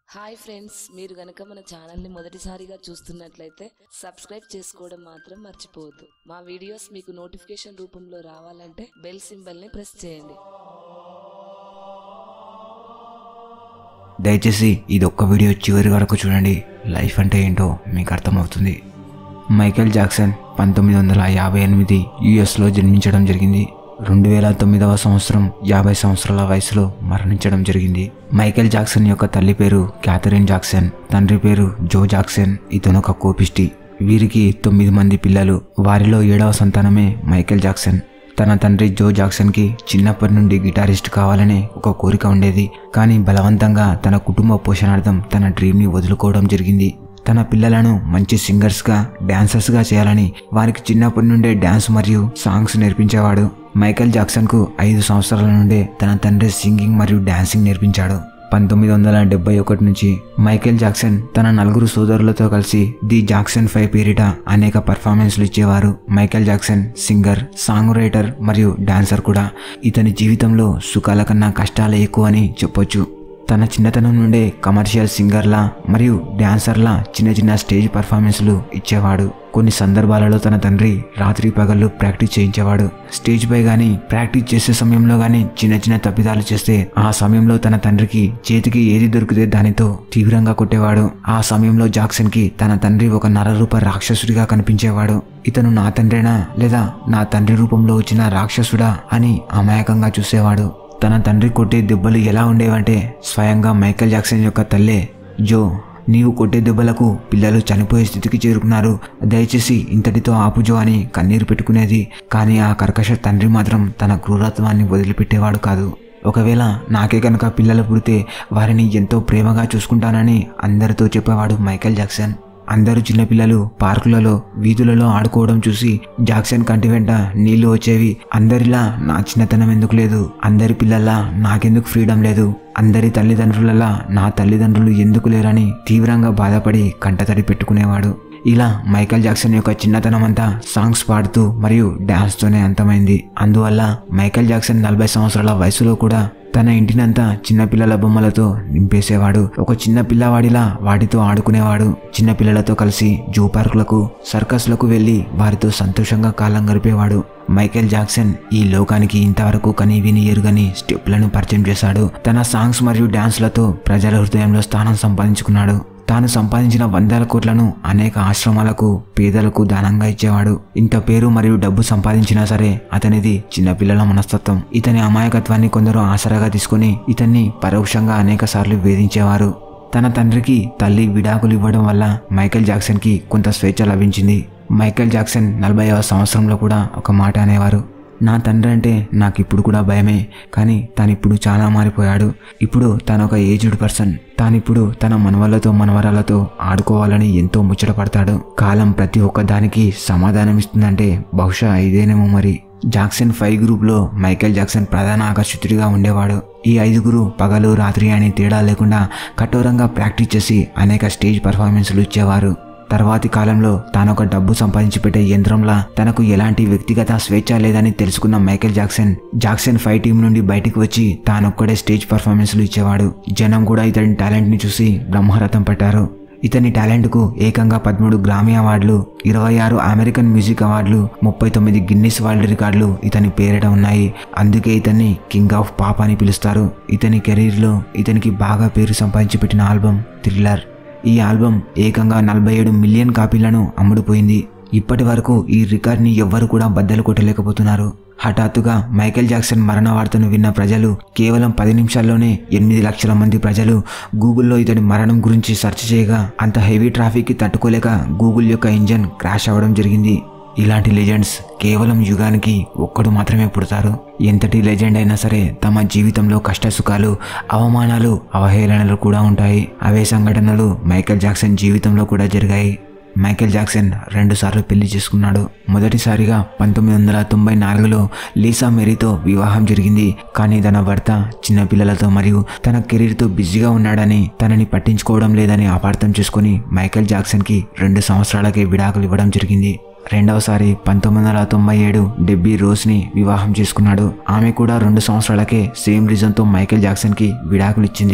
hi friends మీరు గనక మన ఛానల్ని మొదటిసారిగా చూస్తున్నట్లయితే సబ్స్క్రైబ్ చేసుకోవడం మాత్రం మర్చిపోవద్దు మా వీడియోస్ మీకు నోటిఫికేషన్ రూపంలో రావాలంటే బెల్ సింబల్ని ప్రెస్ చేయండి దయచేసి ఇది ఒక్క వీడియో చివరి వరకు చూడండి లైఫ్ అంటే ఏంటో మీకు అర్థమవుతుంది మైకేల్ జాక్సన్ పంతొమ్మిది వందల యాభై ఎనిమిది యుఎస్లో జన్మించడం జరిగింది రెండు వేల తొమ్మిదవ సంవత్సరం యాభై సంవత్సరాల వయసులో మరణించడం జరిగింది మైకేల్ జాక్సన్ యొక్క తల్లి పేరు క్యాథరిన్ జాక్సన్ తండ్రి పేరు జో జాక్సన్ ఇతను ఒక కోపిష్టి వీరికి తొమ్మిది మంది పిల్లలు వారిలో ఏడవ సంతానమే మైకేల్ జాక్సన్ తన తండ్రి జో జాక్సన్కి చిన్నప్పటి నుండి గిటారిస్ట్ కావాలనే ఒక కోరిక ఉండేది కానీ బలవంతంగా తన కుటుంబ పోషణార్థం తన డ్రీమ్ని వదులుకోవడం జరిగింది తన పిల్లలను మంచి సింగర్స్గా డాన్సర్స్గా చేయాలని వారికి చిన్నప్పటి నుండే డ్యాన్స్ మరియు సాంగ్స్ నేర్పించేవాడు మైకేల్ జాక్సన్కు ఐదు సంవత్సరాల నుండే తన తండ్రి సింగింగ్ మరియు డాన్సింగ్ నేర్పించాడు పంతొమ్మిది వందల డెబ్బై ఒకటి నుంచి మైకేల్ జాక్సన్ తన నలుగురు సోదరులతో కలిసి ది జాక్సన్ ఫైవ్ పేరిట అనేక పర్ఫార్మెన్స్లు ఇచ్చేవారు Michael Jackson singer song writer మరియు డాన్సర్ కూడా ఇతని జీవితంలో సుఖాల కన్నా కష్టాలే ఎక్కువ అని చెప్పొచ్చు తన చిన్నతనం నుండే కమర్షియల్ సింగర్లా మరియు డాన్సర్లా చిన్న చిన్న స్టేజ్ పర్ఫార్మెన్స్లు ఇచ్చేవాడు కొన్ని సందర్భాలలో తన తండ్రి రాత్రి పగళ్ళు ప్రాక్టీస్ చేయించేవాడు స్టేజ్ పై కానీ ప్రాక్టీస్ చేసే సమయంలో కానీ చిన్న చిన్న తప్పిదాలు చేస్తే ఆ సమయంలో తన తండ్రికి చేతికి ఏది దొరికితే దానితో తీవ్రంగా కొట్టేవాడు ఆ సమయంలో జాక్సన్ కి తన తండ్రి ఒక నరరూప రాక్షసుడిగా కనిపించేవాడు ఇతను నా తండ్రేనా లేదా నా తండ్రి రూపంలో వచ్చిన రాక్షసుడా అని అమాయకంగా చూసేవాడు తన తండ్రి కొట్టే దెబ్బలు ఎలా ఉండేవంటే స్వయంగా మైకేల్ జాక్సన్ యొక్క తల్లే జో నీవు కొట్టే దెబ్బలకు పిల్లలు చనిపోయే స్థితికి చేరుకున్నారు దయచేసి ఇంతటితో ఆపుజో అని కన్నీరు పెట్టుకునేది కానీ ఆ కర్కశ తండ్రి మాత్రం తన క్రూరత్వాన్ని వదిలిపెట్టేవాడు కాదు ఒకవేళ నాకే కనుక పిల్లలు పుడితే వారిని ఎంతో ప్రేమగా చూసుకుంటానని అందరితో చెప్పేవాడు మైకేల్ జాక్సన్ అందరూ చిన్నపిల్లలు పార్కులలో వీధులలో ఆడుకోవడం చూసి జాక్సన్ కంటి వెంట నీళ్లు వచ్చేవి అందరిలా నా చిన్నతనం ఎందుకు లేదు అందరి పిల్లల్లా నాకెందుకు ఫ్రీడమ్ లేదు అందరి తల్లిదండ్రులలా నా తల్లిదండ్రులు ఎందుకు లేరని తీవ్రంగా బాధపడి కంటతడి పెట్టుకునేవాడు ఇలా మైకేల్ జాక్సన్ యొక్క చిన్నతనం అంతా సాంగ్స్ పాడుతూ మరియు డ్యాన్స్తోనే అంతమైంది అందువల్ల మైకేల్ జాక్సన్ నలభై సంవత్సరాల వయసులో కూడా తన ఇంటినంతా చిన్నపిల్లల బొమ్మలతో నింపేసేవాడు ఒక చిన్న పిల్లవాడిలా వాటితో ఆడుకునేవాడు చిన్నపిల్లలతో కలిసి జూ పార్కులకు సర్కస్లకు వెళ్లి వారితో సంతోషంగా కాలం గడిపేవాడు మైకేల్ జాక్సన్ ఈ లోకానికి ఇంతవరకు కని విని ఎరుగని స్టెప్లను పరిచయం చేశాడు తన సాంగ్స్ మరియు డాన్స్లతో ప్రజల హృదయంలో స్థానం సంపాదించుకున్నాడు తాను సంపాదించిన వందల కోట్లను అనేక ఆశ్రమాలకు పేదలకు దానంగా ఇచ్చేవాడు ఇంత పేరు మరియు డబ్బు సంపాదించినా సరే అతనిది చిన్నపిల్లల మనస్తత్వం ఇతని అమాయకత్వాన్ని కొందరు ఆసరాగా తీసుకుని ఇతన్ని పరోక్షంగా అనేక సార్లు వేధించేవారు తన తండ్రికి తల్లి విడాకులు ఇవ్వడం వల్ల మైకేల్ జాక్సన్కి కొంత స్వేచ్ఛ లభించింది మైకేల్ జాక్సన్ నలభైవ సంవత్సరంలో కూడా ఒక మాట అనేవారు నా తండ్రి అంటే నాకు ఇప్పుడు కూడా భయమే కానీ తానిప్పుడు చాలా మారిపోయాడు ఇప్పుడు తాను ఒక ఏజ్డ్ పర్సన్ తానిప్పుడు తన మనవలతో మనవరాలతో ఆడుకోవాలని ఎంతో ముచ్చటపడతాడు కాలం ప్రతి ఒక్క దానికి సమాధానం ఇస్తుందంటే బహుశా ఇదేనేమో మరి జాక్సన్ ఫైవ్ గ్రూప్లో మైకేల్ జాక్సన్ ప్రధాన ఆకర్షితుడిగా ఉండేవాడు ఈ ఐదుగురు పగలు రాత్రి అని తేడా లేకుండా కఠోరంగా ప్రాక్టీస్ చేసి అనేక స్టేజ్ పర్ఫార్మెన్స్లు ఇచ్చేవారు తర్వాతి కాలంలో తాను ఒక డబ్బు సంపాదించి పెట్టే యంత్రంలా తనకు ఎలాంటి వ్యక్తిగత స్వేచ్ఛ లేదని తెలుసుకున్న Michael Jackson Jackson five team నుండి బయటికి వచ్చి తానొక్కడే స్టేజ్ పర్ఫార్మెన్స్లు ఇచ్చేవాడు జనం కూడా ఇతని టాలెంట్ని చూసి బ్రహ్మరథం పట్టారు ఇతని టాలెంట్కు ఏకంగా పదమూడు గ్రామీ అవార్డులు ఇరవై ఆరు అమెరికన్ మ్యూజిక్ అవార్డులు ముప్పై తొమ్మిది గిన్నిస్ వరల్డ్ రికార్డులు ఇతని పేరిట ఉన్నాయి అందుకే ఇతన్ని కింగ్ ఆఫ్ పాప్ అని పిలుస్తారు ఇతని కెరీర్లో ఇతనికి బాగా పేరు సంపాదించి పెట్టిన ఆల్బమ్ థ్రిల్లర్ ఈ ఆల్బమ్ ఏకంగా నలభై ఏడు మిలియన్ కాపీలను అమ్ముడుపోయింది ఇప్పటి వరకు ఈ రికార్డ్ని ఎవ్వరు కూడా బద్దలు కొట్టలేకపోతున్నారు హఠాత్తుగా మైకేల్ జాక్సన్ మరణ వార్తను విన్న ప్రజలు కేవలం పది నిమిషాల్లోనే ఎనిమిది లక్షల మంది ప్రజలు గూగుల్లో ఇతడి మరణం గురించి సెర్చ్ చేయగా అంత హెవీ ట్రాఫిక్కి తట్టుకోలేక గూగుల్ యొక్క ఇంజన్ క్రాష్ అవ్వడం జరిగింది ఇలాంటి లెజెండ్స్ కేవలం యుగానికి ఒక్కడు మాత్రమే పుడతారు ఎంతటి లెజెండ్ అయినా సరే తమ జీవితంలో కష్ట సుఖాలు అవమానాలు అవహేళనలు కూడా ఉంటాయి అవే సంఘటనలు మైకేల్ జాక్సన్ జీవితంలో కూడా జరిగాయి మైకేల్ జాక్సన్ రెండుసార్లు పెళ్లి చేసుకున్నాడు మొదటిసారిగా పంతొమ్మిది వందల తొంభై నాలుగులో లీసా మెరీతో వివాహం జరిగింది కానీ తన భర్త చిన్నపిల్లలతో మరియు తన కెరీర్తో బిజీగా ఉన్నాడని తనని పట్టించుకోవడం లేదని అపార్థం చేసుకుని మైకేల్ జాక్సన్కి రెండు సంవత్సరాలకే విడాకులు ఇవ్వడం జరిగింది రెండవసారి పంతొమ్మిది వందల తొంభై ఏడు డెబ్బీ రోజ్ని వివాహం చేసుకున్నాడు ఆమె కూడా రెండు సంవత్సరాలకే సేమ్ రీజన్తో మైకేల్ జాక్సన్కి విడాకులు ఇచ్చింది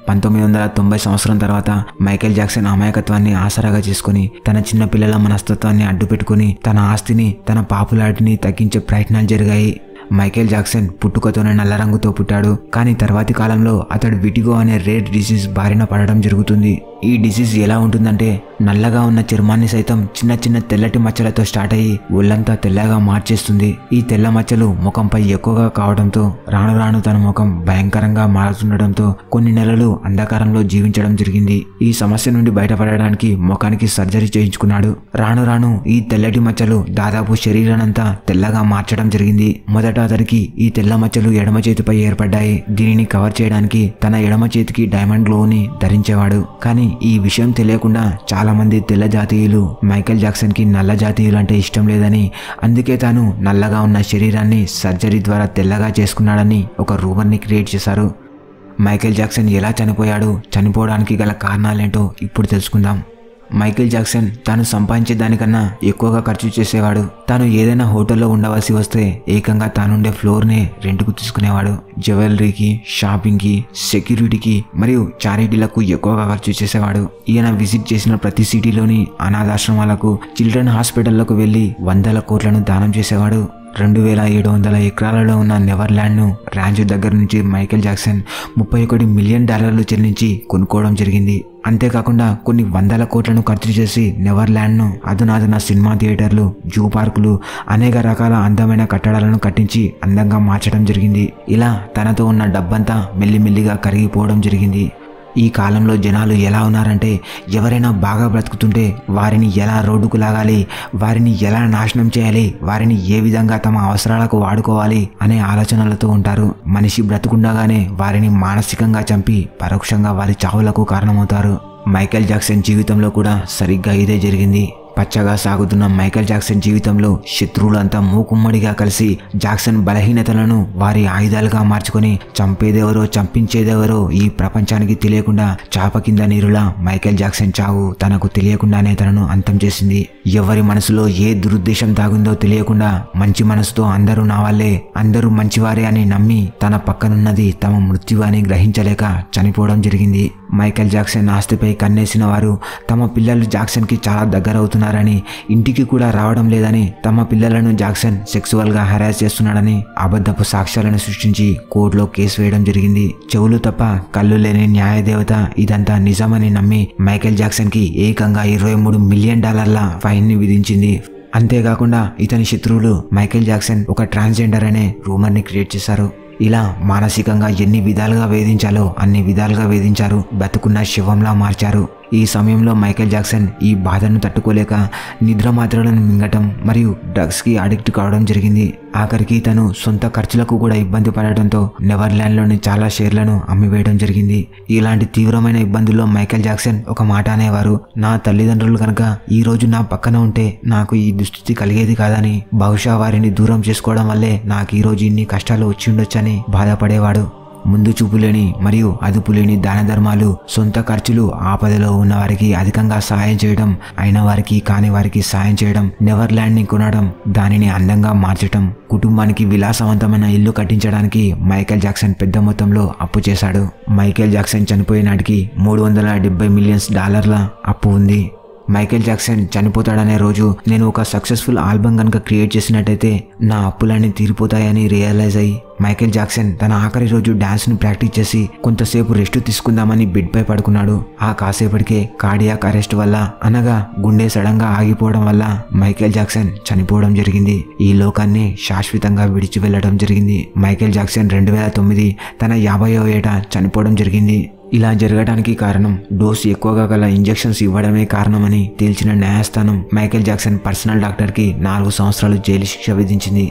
పంతొమ్మిది వందల తొంభై సంవత్సరం తర్వాత మైకేల్ జాక్సన్ అమాయకత్వాన్ని ఆసరాగా చేసుకుని తన చిన్న పిల్లల మనస్తత్వాన్ని అడ్డుపెట్టుకుని తన ఆస్తిని తన పాపులారిటీని తగ్గించే ప్రయత్నాలు జరిగాయి మైకేల్ జాక్సన్ పుట్టుకతోనే నల్ల రంగుతో పుట్టాడు కానీ తర్వాతి కాలంలో అతడు విటిగో అనే రేర్ డిసీజ్ బారిన పడడం జరుగుతుంది ఈ డిసీజ్ ఎలా ఉంటుందంటే నల్లగా ఉన్న చర్మాన్ని సైతం చిన్న చిన్న తెల్లటి మచ్చలతో స్టార్ట్ అయ్యి ఒళ్ళంతా తెల్లగా మార్చేస్తుంది ఈ తెల్ల మచ్చలు ముఖంపై ఎక్కువగా కావడంతో రాను రాను తన ముఖం భయంకరంగా మారుతుండటంతో కొన్ని నెలలు అంధకారంలో జీవించడం జరిగింది ఈ సమస్య నుండి బయటపడడానికి ముఖానికి సర్జరీ చేయించుకున్నాడు రాను రాను ఈ తెల్లటి మచ్చలు దాదాపు శరీరానంతా తెల్లగా మార్చడం జరిగింది మొదట అతడికి ఈ తెల్ల మచ్చలు ఎడమ చేతిపై ఏర్పడ్డాయి దీనిని కవర్ చేయడానికి తన ఎడమ చేతికి డైమండ్ గ్లోని ధరించేవాడు కానీ ఈ విషయం తెలియకుండా చాలా మంది తెల్ల జాతీయులు మైకేల్ జాక్సన్ కి నల్ల జాతీయులు అంటే ఇష్టం లేదని అందుకే తాను నల్లగా ఉన్న శరీరాన్ని సర్జరీ ద్వారా తెల్లగా చేసుకున్నాడని ఒక రూమర్ని క్రియేట్ చేశారు మైకేల్ జాక్సన్ ఎలా చనిపోయాడు చనిపోవడానికి గల కారణాలేంటో ఇప్పుడు తెలుసుకుందాం మైకేల్ జాక్సన్ తాను సంపాదించే దానికన్నా ఎక్కువగా ఖర్చు చేసేవాడు తాను ఏదైనా హోటల్లో ఉండవలసి వస్తే ఏకంగా తానుండే ఫ్లోర్నే రెంట్కు తీసుకునేవాడు జ్యువెలరీకి షాపింగ్కి సెక్యూరిటీకి మరియు చారిటీలకు ఎక్కువగా ఖర్చు చేసేవాడు ఈయన విజిట్ చేసిన ప్రతి సిటీలోని అనాథాశ్రమాలకు చిల్డ్రన్ హాస్పిటళ్లకు వెళ్లి వందల కోట్లను దానం చేసేవాడు రెండు వేల ఏడు వందల ఎకరాలలో ఉన్న నెవర్లాండ్ను ర్యాంచ్ దగ్గర నుంచి మైకేల్ జాక్సన్ ముప్పై ఒకటి మిలియన్ డాలర్లు చెల్లించి కొనుక్కోవడం జరిగింది అంతేకాకుండా కొన్ని వందల కోట్లను ఖర్చు చేసి నెవర్లాండ్ను అధునాతన సినిమా థియేటర్లు జూ పార్కులు అనేక రకాల అందమైన కట్టడాలను కట్టించి అందంగా మార్చడం జరిగింది ఇలా తనతో ఉన్న డబ్బంతా మెల్లిమెల్లిగా కరిగిపోవడం జరిగింది ఈ కాలంలో జనాలు ఎలా ఉన్నారంటే ఎవరైనా బాగా బ్రతుకుతుంటే వారిని ఎలా రోడ్డుకు లాగాలి వారిని ఎలా నాశనం చేయాలి వారిని ఏ విధంగా తమ అవసరాలకు వాడుకోవాలి అనే ఆలోచనలతో ఉంటారు మనిషి బ్రతుకుండగానే వారిని మానసికంగా చంపి పరోక్షంగా వారి చావులకు కారణమవుతారు మైకేల్ జాక్సన్ జీవితంలో కూడా సరిగ్గా ఇదే జరిగింది పచ్చగా సాగుతున్న మైకేల్ జాక్సన్ జీవితంలో శత్రువులంతా మూకుమ్మడిగా కలిసి జాక్సన్ బలహీనతలను వారి ఆయుధాలుగా మార్చుకొని చంపేదెవరో చంపించేదెవరో ఈ ప్రపంచానికి తెలియకుండా చాప కింద నీరులా మైకేల్ జాక్సన్ చావు తనకు తెలియకుండానే తనను అంతం చేసింది ఎవరి మనసులో ఏ దురుద్దేశం తాగుందో తెలియకుండా మంచి మనసుతో అందరూ నా వాళ్ళే అందరూ మంచివారే అని నమ్మి తన పక్కనున్నది తమ మృత్యు అని గ్రహించలేక చనిపోవడం జరిగింది మైకేల్ జాక్సన్ ఆస్తిపై కన్నేసిన వారు తమ పిల్లలు జాక్సన్కి చాలా దగ్గర అవుతున్నారని ఇంటికి కూడా రావడం లేదని తమ పిల్లలను జాక్సన్ సెక్సువల్గా హెరాస్ చేస్తున్నాడని అబద్ధపు సాక్ష్యాలను సృష్టించి కోర్టులో కేసు వేయడం జరిగింది చెవులు తప్ప కళ్ళు లేని న్యాయదేవత ఇదంతా నిజమని నమ్మి మైకేల్ జాక్సన్కి ఏకంగా ఇరవై మూడు మిలియన్ డాలర్ల ఫైన్ని విధించింది అంతేకాకుండా ఇతని శత్రువులు మైకేల్ జాక్సన్ ఒక ట్రాన్స్జెండర్ అనే రూమర్ని క్రియేట్ చేశారు ఇలా మానసికంగా ఎన్ని విధాలుగా వేధించాలో అన్ని విధాలుగా వేధించారు బతుకున్న శివంలా మార్చారు ఈ సమయంలో మైకేల్ జాక్సన్ ఈ బాధను తట్టుకోలేక నిద్ర మాత్రలను మింగటం మరియు డ్రగ్స్కి అడిక్ట్ కావడం జరిగింది ఆఖరికి తను సొంత ఖర్చులకు కూడా ఇబ్బంది పడటంతో నెవర్లాండ్లోని చాలా షేర్లను అమ్మివేయడం జరిగింది ఇలాంటి తీవ్రమైన ఇబ్బందుల్లో మైకేల్ జాక్సన్ ఒక మాట అనేవారు నా తల్లిదండ్రులు కనుక ఈ రోజు నా పక్కన ఉంటే నాకు ఈ దుస్థితి కలిగేది కాదని బహుశా వారిని దూరం చేసుకోవడం వల్లే నాకు ఈ రోజు ఇన్ని కష్టాలు వచ్చి ఉండొచ్చని బాధపడేవాడు ముందు చూపు లేని మరియు అదుపు లేని దాన ధర్మాలు సొంత ఖర్చులు ఆపదలో ఉన్న వారికి అధికంగా సాయం చేయడం అయిన వారికి కాని వారికి సాయం చేయడం నెవర్లాండ్ ని కొనడం దానిని అందంగా మార్చడం కుటుంబానికి విలాసవంతమైన ఇల్లు కట్టించడానికి మైకేల్ జాక్సన్ పెద్ద మొత్తంలో అప్పు చేశాడు మైకేల్ జాక్సన్ చనిపోయే నాటికి మూడు వందల డెబ్బై మిలియన్స్ డాలర్ల అప్పు ఉంది మైకేల్ జాక్సన్ చనిపోతాడనే రోజు నేను ఒక సక్సెస్ఫుల్ ఆల్బమ్ కనుక క్రియేట్ చేసినట్టయితే నా అప్పులన్నీ తీరిపోతాయని రియలైజ్ అయ్యి మైకేల్ జాక్సన్ తన ఆఖరి రోజు డాన్స్ని ప్రాక్టీస్ చేసి కొంతసేపు రెస్ట్ తీసుకుందామని బెడ్పై పడుకున్నాడు ఆ కాసేపటికే కార్డియాక్ అరెస్ట్ వల్ల అనగా గుండె సడన్గా ఆగిపోవడం వల్ల మైకేల్ జాక్సన్ చనిపోవడం జరిగింది ఈ లోకాన్ని శాశ్వతంగా విడిచి వెళ్ళడం జరిగింది మైకేల్ జాక్సన్ రెండు వేల తొమ్మిది తన యాభైవ ఏట చనిపోవడం జరిగింది ఇలా జరగడానికి కారణం డోస్ ఎక్కువగా గల ఇంజెక్షన్స్ ఇవ్వడమే కారణమని తేల్చిన న్యాయస్థానం మైకేల్ జాక్సన్ పర్సనల్ డాక్టర్కి నాలుగు సంవత్సరాలు జైలు శిక్ష విధించింది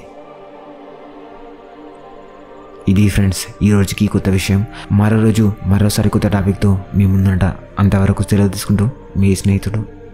ఇది ఫ్రెండ్స్ ఈ రోజుకి కొత్త విషయం మరో రోజు మరోసారి కొత్త టాపిక్తో మీ ముందుంట అంతవరకు సెలవు తీసుకుంటూ మీ స్నేహితుడు